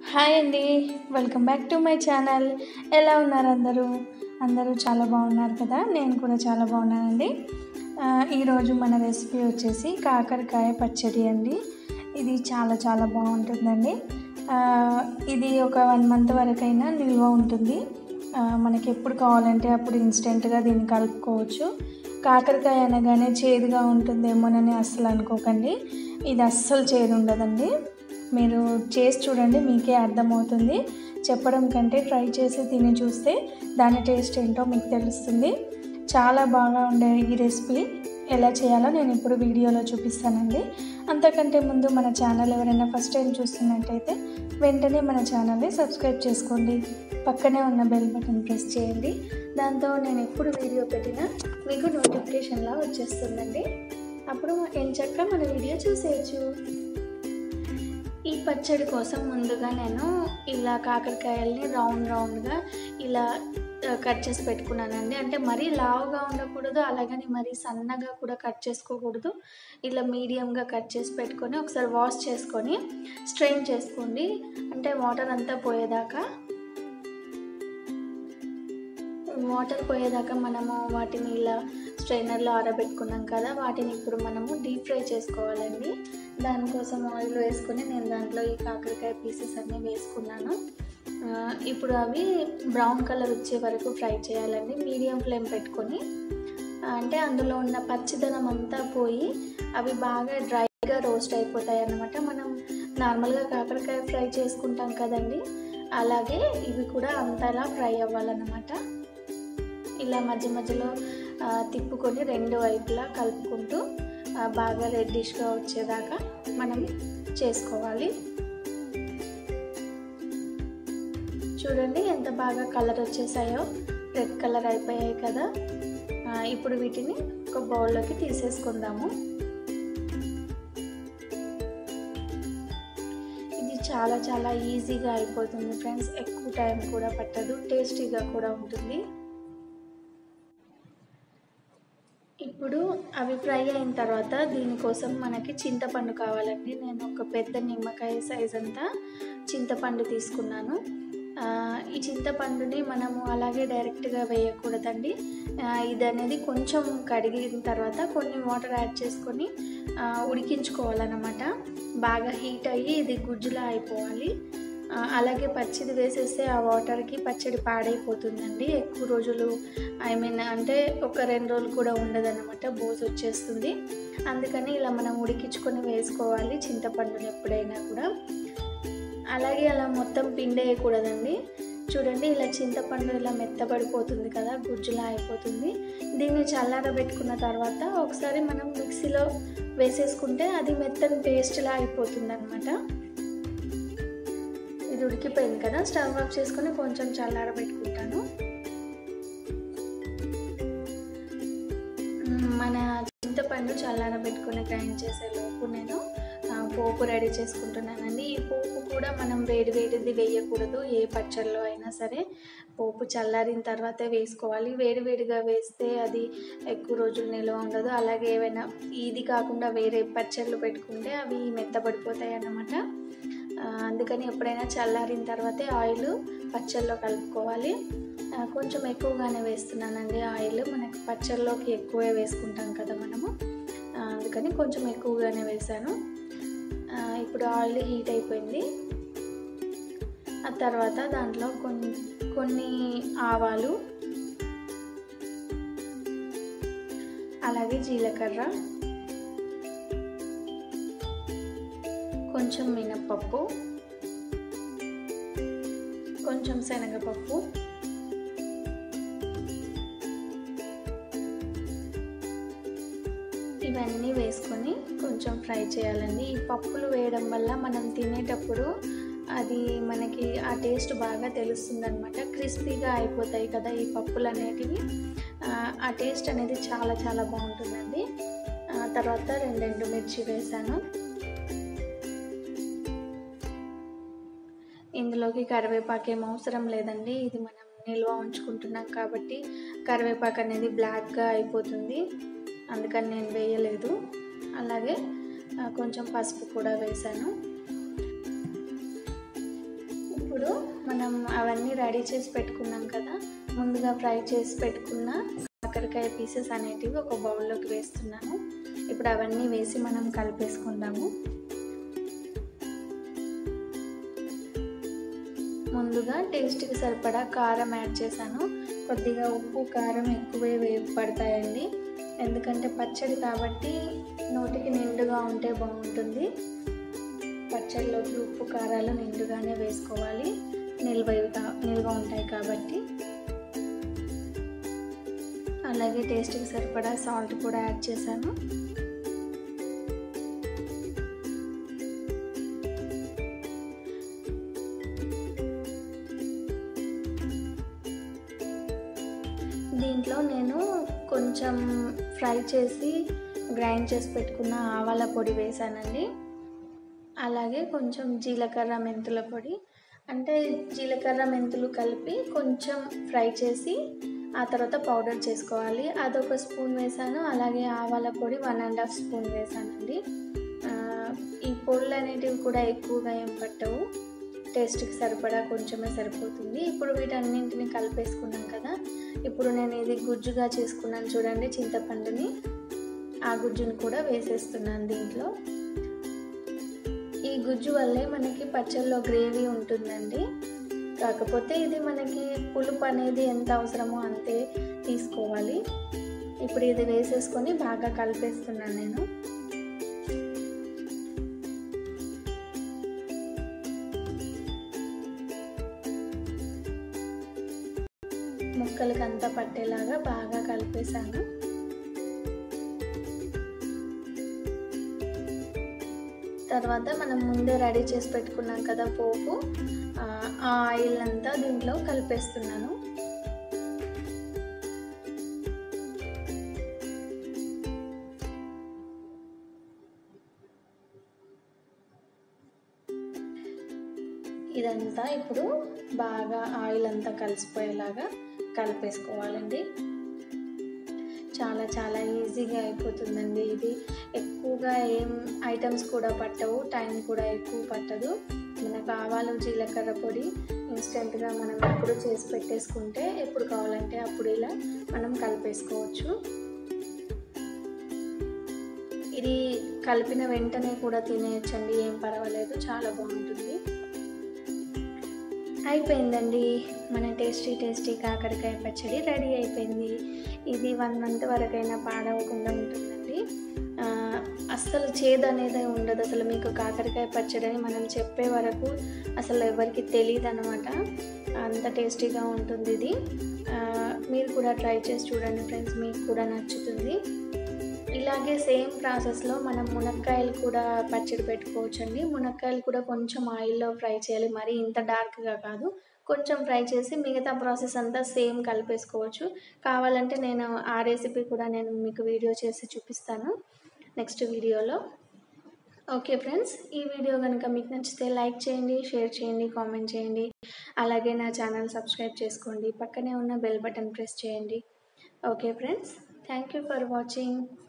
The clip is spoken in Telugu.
హాయ్ అండి welcome back to my channel ఎలా ఉన్నారు అందరూ అందరూ చాలా బాగున్నారు కదా నేను కూడా చాలా బాగున్నానండి ఆ, ఈరోజు మన రెసిపీ వచ్చేసి కాకరకాయ పచ్చడి అండి ఇది చాలా చాలా బాగుంటుందండి ఆ, ఇది ఒక వన్ మంత్ వరకైనా నిల్వ ఉంటుంది ఆ, మనకి ఎప్పుడు కావాలంటే అప్పుడు ఇన్స్టెంట్గా దీన్ని కలుపుకోవచ్చు కాకరకాయ అనగానే చేదుగా ఉంటుందేమోనని అస్సలు అనుకోకండి ఇది అస్సలు చేదు ఉండదండి మీరు చేసి చూడండి మీకే అర్థమవుతుంది చెప్పడం కంటే ట్రై చేసి తిని చూస్తే దాని టేస్ట్ ఏంటో మీకు తెలుస్తుంది చాలా బాగా ఉండే ఈ రెసిపీ ఎలా చేయాలో నేను ఇప్పుడు వీడియోలో చూపిస్తానండి అంతకంటే ముందు మన ఛానల్ ఎవరైనా ఫస్ట్ టైం చూస్తున్నట్టయితే వెంటనే మన ఛానల్ని సబ్స్క్రైబ్ చేసుకోండి పక్కనే ఉన్న బెల్ బటన్ ప్రెస్ చేయండి దాంతో నేను ఎప్పుడు వీడియో పెట్టినా మీకు నోటిఫికేషన్లా వచ్చేస్తుందండి అప్పుడు ఎంచక్క మన వీడియో చూసేయచ్చు ఈ పచ్చడి కోసం ముందుగా నేను ఇలా కాకరకాయల్ని రౌండ్ రౌండ్గా ఇలా ఆ, కట్ చేసి పెట్టుకున్నానండి అంటే మరీ లావుగా ఉండకూడదు అలాగని మరీ సన్నగా కూడా కట్ చేసుకోకూడదు ఇలా మీడియంగా కట్ చేసి పెట్టుకొని ఒకసారి వాష్ చేసుకొని స్ట్రెయిన్ చేసుకోండి అంటే వాటర్ అంతా పోయేదాకా వాటర్ పోయేదాకా మనము వాటిని ఇలా స్ట్రైనర్లో ఆరబెట్టుకున్నాం కదా వాటిని ఇప్పుడు మనము డీప్ ఫ్రై చేసుకోవాలండి దానికోసం ఆయిల్ వేసుకొని నేను దాంట్లో ఈ కాకరకాయ పీసెస్ అన్నీ వేసుకున్నాను ఆ, ఇప్పుడు అవి బ్రౌన్ కలర్ వచ్చే వరకు ఫ్రై చేయాలండి మీడియం ఫ్లేమ్ పెట్టుకొని ఆ, అంటే అందులో ఉన్న పచ్చిదనం అంతా పోయి అవి బాగా డ్రైగా రోస్ట్ అయిపోతాయి అన్నమాట మనం నార్మల్గా కాకరకాయ ఫ్రై చేసుకుంటాం కదండి అలాగే ఇవి కూడా అంతలా ఫ్రై అవ్వాలన్నమాట ఇలా మధ్య మధ్యలో ఆ, తిప్పుకొని రెండు వైపులా కలుపుకుంటూ ఆ, బాగా రెడ్డిష్గా వచ్చేదాకా మనం చేసుకోవాలి చూడండి ఎంత బాగా కలర్ వచ్చేసాయో రెడ్ కలర్ అయిపోయాయి కదా ఆ, ఇప్పుడు వీటిని ఒక బౌల్లోకి తీసేసుకుందాము ఇది చాలా చాలా ఈజీగా అయిపోతుంది ఫ్రెండ్స్ ఎక్కువ టైం కూడా పట్టదు టేస్టీగా కూడా ఉంటుంది ఇప్పుడు అవి ఫ్రై అయిన తర్వాత దీనికోసం మనకి చింతపండు కావాలండి నేను ఒక పెద్ద నిమ్మకాయ సైజ్ అంతా చింతపండు తీసుకున్నాను ఆ, ఈ చింతపండుని మనము అలాగే డైరెక్ట్గా వేయకూడదండి ఆ, ఇది అనేది కొంచెం కడిగిన తర్వాత కొన్ని వాటర్ యాడ్ చేసుకొని ఆ, ఉడికించుకోవాలన్నమాట బాగా హీట్ అయ్యి ఇది గుజ్జులా అయిపోవాలి ఆ, అలాగే పచ్చిది వేసేస్తే ఆ వాటర్కి పచ్చడి పాడైపోతుందండి ఎక్కువ రోజులు ఐ మీన్ అంటే ఒక రెండు రోజులు కూడా ఉండదన్నమాట బోస్ వచ్చేస్తుంది అందుకని ఇలా మనం ఉడికించుకొని వేసుకోవాలి చింతపండుని ఎప్పుడైనా కూడా అలాగే అలా మొత్తం పిండేయకూడదండి చూడండి ఇలా చింతపండు ఇలా మెత్తబడిపోతుంది కదా గుజ్జులా అయిపోతుంది దీన్ని చల్లారబెట్టుకున్న తర్వాత ఒకసారి మనం మిక్సీలో వేసేసుకుంటే అది మెత్తని పేస్ట్లా అయిపోతుంది అనమాట ఇది ఉడికిపోయింది కదా స్టవ్ ఆఫ్ చేసుకొని కొంచెం చల్లారబెట్టుకుంటాను మ్మ్, మన చింతపండు చల్లారబెట్టుకొని గ్రైండ్ చేసే లోపు నేను ఆ, పోపు రెడీ చేసుకుంటున్నానండి ఈ పోపు కూడా మనం వేడి వేడిది వేయకూడదు ఏ పచ్చళ్ళలో అయినా సరే పోపు చల్లారిన తర్వాతే వేసుకోవాలి వేడి వేడిగా వేస్తే అది ఎక్కువ రోజులు నిల్వ ఉండదు అలాగే ఏవైనా ఇది కాకుండా వేరే పచ్చళ్ళు పెట్టుకుంటే అవి మెత్తబడిపోతాయి అన్నమాట ఆ, అందుకని ఎప్పుడైనా చల్లారిన తర్వాతే ఆయిల్ పచ్చళ్ళలో కలుపుకోవాలి ఆ, కొంచెం ఎక్కువగానే వేస్తున్నానండి ఆయిల్ మనకి పచ్చళ్ళలోకి ఎక్కువే వేసుకుంటాం కదా మనము ఆ, అందుకని కొంచెం ఎక్కువగానే వేసాను ఆ, ఇప్పుడు ఆయిల్ హీట్ అయిపోయింది ఆ తర్వాత దాంట్లో కొన్ని కొన్ని ఆవాలు అలాగే జీలకర్ర కొంచెం మినప్పప్పు కొంచెం శనగపప్పు ఇవన్నీ వేసుకొని కొంచెం ఫ్రై చేయాలండి ఈ పప్పులు వేయడం వల్ల మనం తినేటప్పుడు అది మనకి ఆ టేస్ట్ బాగా తెలుస్తుంది అనమాట క్రిస్పీగా అయిపోతాయి కదా ఈ పప్పులు అనేటివి ఆ, ఆ టేస్ట్ అనేది చాలా చాలా బాగుంటుందండి ఆ తర్వాత రెండు ఎండు మిర్చి వేసాను ఇందులోకి కరివేపాకు ఏం అవసరం లేదండి ఇది మనం నిల్వ ఉంచుకుంటున్నాం కాబట్టి కరివేపాకు అనేది బ్లాక్గా అయిపోతుంది అందుకని నేను వేయలేదు అలాగే ఆ, కొంచెం పసుపు కూడా వేసాను మనం అవన్నీ రెడీ చేసి పెట్టుకున్నాం కదా ముందుగా ఫ్రై చేసి పెట్టుకున్న కాకరకాయ పీసెస్ అనేటివి ఒక బౌల్లోకి వేస్తున్నాను ఇప్పుడు అవన్నీ వేసి మనం కలిపేసుకుందాము ముందుగా టేస్ట్కి సరిపడా కారం యాడ్ చేశాను కొద్దిగా ఉప్పు కారం ఎక్కువే వే పడతాయండి ఎందుకంటే పచ్చడి కాబట్టి నోటికి నిండుగా ఉంటే బాగుంటుంది పచ్చడిలోకి ఉప్పు కారాలు నిండుగానే వేసుకోవాలి నిల్వ నిల్వ ఉంటాయి కాబట్టి అలాగే టేస్ట్కి సరిపడా సాల్ట్ కూడా యాడ్ చేశాను దీంట్లో నేను కొంచెం ఫ్రై చేసి గ్రైండ్ చేసి పెట్టుకున్న ఆవాల పొడి వేసానండి అలాగే కొంచెం జీలకర్ర మెంతుల పొడి అంటే జీలకర్ర మెంతులు కలిపి కొంచెం ఫ్రై చేసి ఆ తర్వాత పౌడర్ చేసుకోవాలి అదొక స్పూన్ వేసాను అలాగే ఆవాల పొడి వన్ అండ్ హాఫ్ స్పూన్ వేసానండి ఈ పొడులు అనేటివి కూడా ఎక్కువగా ఏం పట్టవు టేస్ట్కి సరిపడా కొంచెమే సరిపోతుంది ఇప్పుడు వీటన్నింటిని కలిపేసుకున్నాం కదా ఇప్పుడు నేను ఇది గుజ్జుగా చేసుకున్నాను చూడండి చింతపండుని ఆ గుజ్జుని కూడా వేసేస్తున్నాను దీంట్లో ఈ గుజ్జు వల్లే మనకి పచ్చళ్ళలో గ్రేవీ ఉంటుందండి కాకపోతే ఇది మనకి పులుపు అనేది ఎంత అవసరమో అంతే తీసుకోవాలి ఇప్పుడు ఇది వేసేసుకొని బాగా కలిపేస్తున్నాను నేను ముక్కలకి అంతా పట్టేలాగా బాగా కలిపేసాను తర్వాత మనం ముందే రెడీ చేసి పెట్టుకున్నాం కదా పోపు ఆ ఆయిల్ అంతా దీంట్లో కలిపేస్తున్నాను ఇదంతా ఇప్పుడు బాగా ఆయిల్ అంతా కలిసిపోయేలాగా కలిపేసుకోవాలండి చాలా చాలా ఈజీగా అయిపోతుందండి ఇది ఎక్కువగా ఏం ఐటమ్స్ కూడా పట్టవు టైం కూడా ఎక్కువ పట్టదు మనకు ఆవాలు జీలకర్ర పొడి ఇన్స్టెంట్గా మనం ఎప్పుడు చేసి పెట్టేసుకుంటే ఎప్పుడు కావాలంటే అప్పుడు ఇలా మనం కలిపేసుకోవచ్చు ఇది కలిపిన వెంటనే కూడా తినేయచ్చండి ఏం పర్వాలేదు చాలా బాగుంటుంది అయిపోయిందండి మన టేస్టీ టేస్టీ కాకరకాయ పచ్చడి రెడీ అయిపోయింది ఇది వన్ మంత్ వరకైనా పాడవకుండా ఉంటుందండి అస్సలు చేదు అనేది ఉండదు అసలు మీకు కాకరకాయ పచ్చడి అని మనం చెప్పే వరకు అసలు ఎవరికి తెలియదు అనమాట అంత టేస్టీగా ఉంటుంది ఇది మీరు కూడా ట్రై చేసి చూడండి ఫ్రెండ్స్ మీకు కూడా నచ్చుతుంది ఇలాగే సేమ్ ప్రాసెస్లో మనం మునక్కాయలు కూడా పచ్చడి పెట్టుకోవచ్చు అండి మునక్కాయలు కూడా కొంచెం ఆయిల్లో ఫ్రై చేయాలి మరీ ఇంత డార్క్గా కాదు కొంచెం ఫ్రై చేసి మిగతా ప్రాసెస్ అంతా సేమ్ కలిపేసుకోవచ్చు కావాలంటే నేను ఆ రెసిపీ కూడా నేను మీకు వీడియో చేసి చూపిస్తాను నెక్స్ట్ వీడియోలో ఓకే ఫ్రెండ్స్ ఈ వీడియో కనుక మీకు నచ్చితే లైక్ చేయండి షేర్ చేయండి కామెంట్ చేయండి అలాగే నా ఛానల్ సబ్స్క్రైబ్ చేసుకోండి పక్కనే ఉన్న బెల్ బటన్ ప్రెస్ చేయండి okay friends thank you for watching